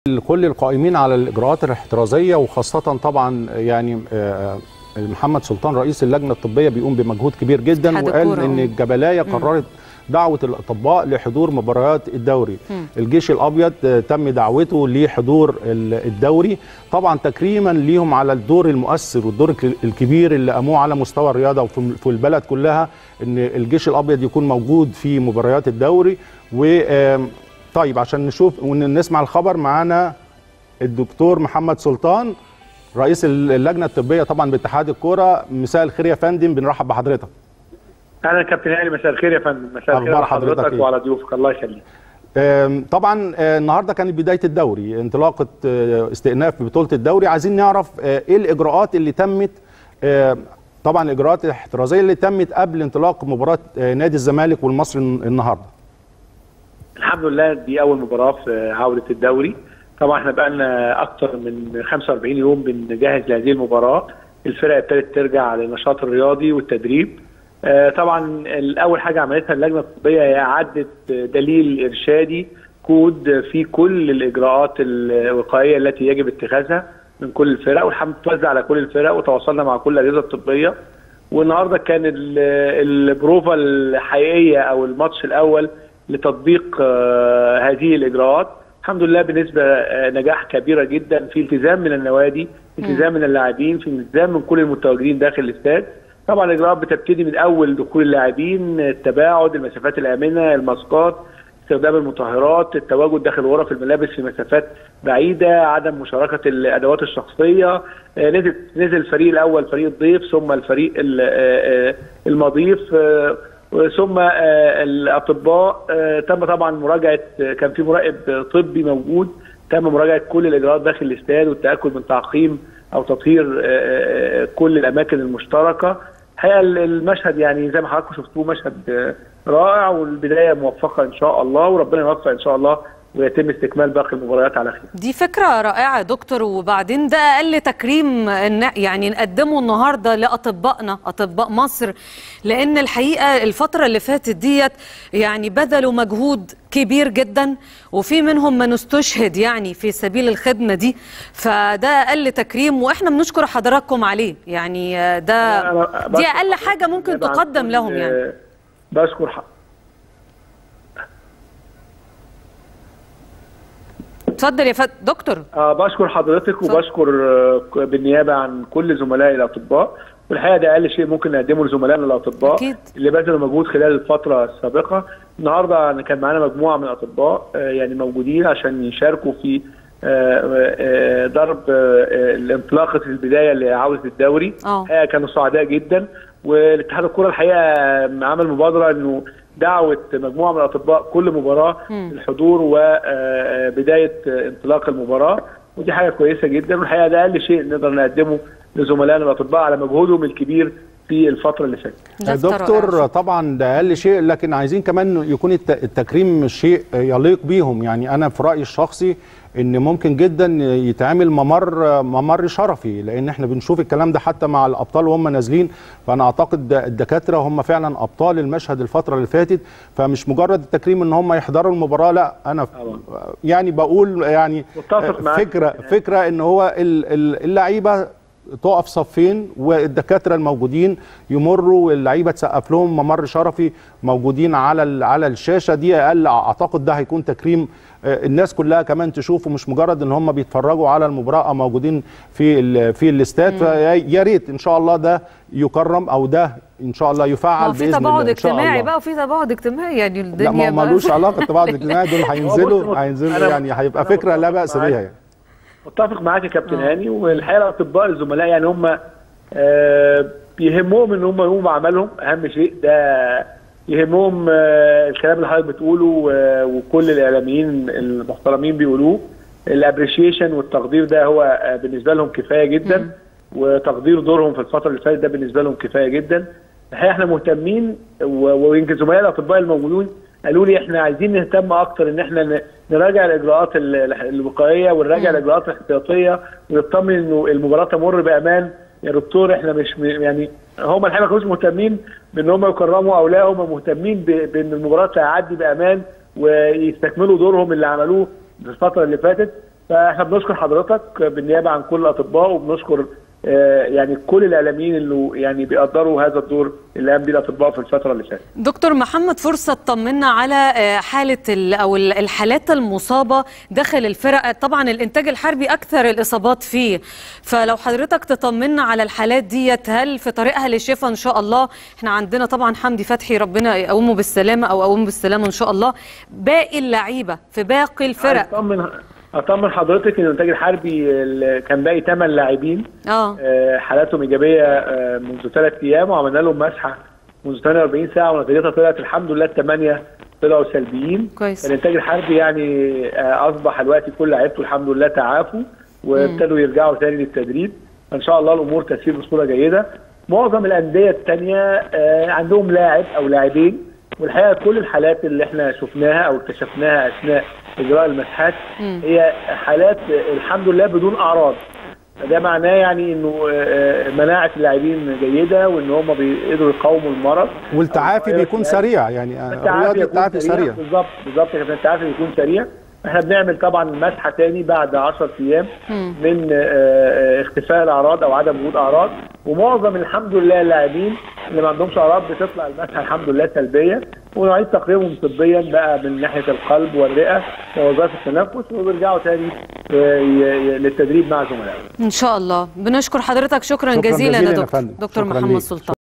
كل القائمين على الاجراءات الاحترازيه وخاصه طبعا يعني آه، محمد سلطان رئيس اللجنه الطبيه بيقوم بمجهود كبير جدا اتحاد وقال الكورة، ان آه. الجبلايه قررت دعوه الاطباء لحضور مباريات الدوري مم. الجيش الابيض آه، تم دعوته لحضور ال- الدوري طبعا تكريما ليهم على الدور المؤثر والدور الك- الكبير اللي قاموه على مستوى الرياضه وفي في البلد كلها ان الجيش الابيض يكون موجود في مباريات الدوري و آم، طيب عشان نشوف ونسمع الخبر معانا الدكتور محمد سلطان رئيس اللجنه الطبيه طبعا باتحاد الكوره مساء الخير يا فندم بنرحب بحضرتك اهلا كابتن هاني مساء الخير يا فندم مساء الخير أخبار على حضرتك حضرتك إيه؟ وعلى ضيوفك الله يخليك آم، طبعا آه، النهارده كانت بدايه الدوري انطلاقه آه، استئناف بطوله الدوري عايزين نعرف آه، ايه الاجراءات اللي تمت آه، طبعا الاجراءات الاحترازيه اللي تمت قبل انطلاق مباراه آه، نادي الزمالك والمصري النهارده الحمد لله دي اول مباراه في عوده الدوري طبعا احنا بقى لنا اكتر من 45 يوم بنجهز لهذه المباراه الفرق ابتدت ترجع للنشاط الرياضي والتدريب آه، طبعا اول حاجه عملتها اللجنه الطبيه هي اعاده دليل ارشادي كود في كل الاجراءات الوقائيه التي يجب اتخاذها من كل الفرق والحمد لله توزع على كل الفرق وتواصلنا مع كل الاجهزه الطبيه والنهارده كان ال- البروفا الحقيقيه او الماتش الاول لتطبيق آه، هذه الاجراءات الحمد لله بنسبه آه، نجاح كبيره جدا في التزام من النوادي التزام من اللاعبين في التزام من كل المتواجدين داخل الاستاد طبعا الاجراءات بتبتدي من اول دخول اللاعبين التباعد المسافات الامنه الماسكات استخدام المطهرات التواجد داخل غرف الملابس في مسافات بعيده عدم مشاركه الادوات الشخصيه آه، نزل نزل الفريق الاول فريق الضيف ثم الفريق ال- آه، آه، المضيف آه، ثم آه، الاطباء آه، تم طبعا مراجعه آه، كان في مراقب طبي موجود تم مراجعه كل الاجراءات داخل الاستاد والتاكد من تعقيم او تطهير آه، آه، كل الاماكن المشتركه الحقيقه المشهد يعني زي ما حضراتكم شفتوه مشهد آه، رائع والبدايه موفقه ان شاء الله وربنا يوفق ان شاء الله ويتم استكمال باقي المباريات على خير دي فكرة رائعة يا دكتور وبعدين ده أقل تكريم إن- يعني نقدمه النهاردة لأطبائنا أطباء مصر لأن الحقيقة الفترة اللي فاتت ديت يعني بذلوا مجهود كبير جدا وفي منهم من استشهد يعني في سبيل الخدمة دي فده أقل تكريم وإحنا بنشكر حضراتكم عليه يعني آه، ده أنا دي بشكر أقل حاجة ممكن طبعاً تقدم كل- لهم يعني آه، بشكر ح- اتفضل يا فت... دكتور آه بشكر حضرتك اتفضل. وبشكر آه، بالنيابه عن كل زملائي الاطباء والحقيقه ده اقل شيء ممكن نقدمه لزملائنا الاطباء أكيد. اللي بذلوا مجهود خلال الفتره السابقه النهارده أنا كان معانا مجموعه من الاطباء آه، يعني موجودين عشان يشاركوا في آه، آه، ضرب آه، آه، الانطلاقه البدايه لعوده الدوري اه الحقيقه كانوا سعداء جدا والاتحاد الكره الحقيقه عمل مبادره انه دعوه مجموعه من الاطباء كل مباراه مم. الحضور وبدايه انطلاق المباراه ودي حاجه كويسه جدا والحقيقه ده اقل شيء نقدر نقدمه لزملائنا الاطباء على مجهودهم الكبير في الفتره اللي فاتت. لفتة دكتور رائعة. طبعا ده اقل شيء لكن عايزين كمان يكون الت- التكريم شيء يليق بيهم يعني انا في رايي الشخصي ان ممكن جدا يتعمل ممر ممر شرفي لان احنا بنشوف الكلام ده حتى مع الابطال وهم نازلين فانا اعتقد ده الدكاتره هم فعلا ابطال المشهد الفتره اللي فاتت فمش مجرد التكريم ان هم يحضروا المباراه لا انا طبعا. يعني بقول يعني متفق معاك. فكره فكره ان هو ال- ال- اللعيبه تقف صفين والدكاتره الموجودين يمروا واللعيبه تسقف لهم ممر شرفي موجودين على ال- على الشاشه دي اقل اعتقد ده هيكون تكريم آه، الناس كلها كمان تشوفه مش مجرد ان هم بيتفرجوا على المباراه او موجودين في ال- في الاستاد فيا ريت ان شاء الله ده يكرم او ده ان شاء الله ما يفعل هو في باذن الله تباعد إن شاء اجتماعي الله. بقى وفي تباعد اجتماعي يعني لا الدنيا ما بقى- ملوش علاقه التباعد الاجتماعي دول هو هينزلوا بص- هينزلوا أنا- يعني هيبقى أنا فكره لا متفق باس معاك. بها يعني متفق معاك يا كابتن هاني والحقيقه الاطباء الزملاء يعني هم آه، بيهمهم ان هم يقوموا بعملهم اهم شيء ده يهمهم آه، الكلام اللي حضرتك بتقوله آه، وكل الاعلاميين المحترمين بيقولوه الابريشيشن والتقدير ده هو آه، بالنسبه لهم كفايه جدا وتقدير دورهم في الفتره اللي فاتت ده بالنسبه لهم كفايه جدا الحقيقه احنا مهتمين و- ويمكن زملاء الاطباء الموجودين قالوا لي احنا عايزين نهتم اكتر ان احنا ن- نراجع الاجراءات ال- الوقائيه ونراجع الاجراءات الاحتياطيه ونطمن انه المباراه تمر بامان يا دكتور احنا مش م- يعني هم الحقيقه ما كانوش مهتمين بان هم يكرموا اولياء هم مهتمين ب- بان المباراه تعدي بامان ويستكملوا دورهم اللي عملوه في الفتره اللي فاتت فاحنا بنشكر حضرتك بالنيابه عن كل الاطباء وبنشكر آه، يعني كل الاعلاميين اللي يعني بيقدروا هذا الدور اللي قام بيه الاطباء في الفتره اللي فاتت. دكتور محمد فرصة طمنا على آه، حالة ال- أو ال- الحالات المصابة داخل الفرق طبعا الإنتاج الحربي أكثر الإصابات فيه فلو حضرتك تطمنا على الحالات ديت هل في طريقها للشفاء إن شاء الله احنا عندنا طبعا حمدي فتحي ربنا يقومه بالسلامة أو يقومه بالسلامة إن شاء الله باقي اللعيبة في باقي الفرق اطمن اطمن حضرتك ان الانتاج الحربي ال- كان باقي 8 لاعبين اه آه، حالاتهم ايجابيه آه، منذ ثلاث ايام وعملنا لهم مسحه منذ 48 ساعه ونتيجتها طلعت الحمد لله الثمانيه طلعوا سلبيين كويس. الانتاج الحربي يعني آه، اصبح دلوقتي كل لعيبته الحمد لله تعافوا وابتدوا يرجعوا تاني للتدريب ان شاء الله الامور تسير بصوره جيده معظم الانديه الثانيه عندهم لاعب او لاعبين والحقيقه كل الحالات اللي احنا شفناها او اكتشفناها اثناء اجراء المسحات هي حالات آه، الحمد لله بدون اعراض ده معناه يعني انه آه، آه، مناعه اللاعبين جيده وان هم بيقدروا يقاوموا المرض والتعافي أو بيكون الفيروس سريع يعني التعافي الرياضي يكون التعافي سريع بالظبط بالظبط يا كابتن التعافي بيكون سريع احنا بنعمل طبعا المسحه تاني بعد 10 ايام من آه، آه، اختفاء الاعراض او عدم وجود اعراض ومعظم الحمد لله اللاعبين اللي ما عندهمش اعراض بتطلع المسحه الحمد لله سلبيه ونعيد تقييمهم طبيا بقى من ناحيه القلب والرئه ووظائف التنفس وبيرجعوا تاني آه، ي- ي- للتدريب مع زملائهم إن شاء الله بنشكر حضرتك شكرا, شكراً جزيلا جزيلاً يا يا دكتور فندم. دكتور شكراً محمد ليك. سلطان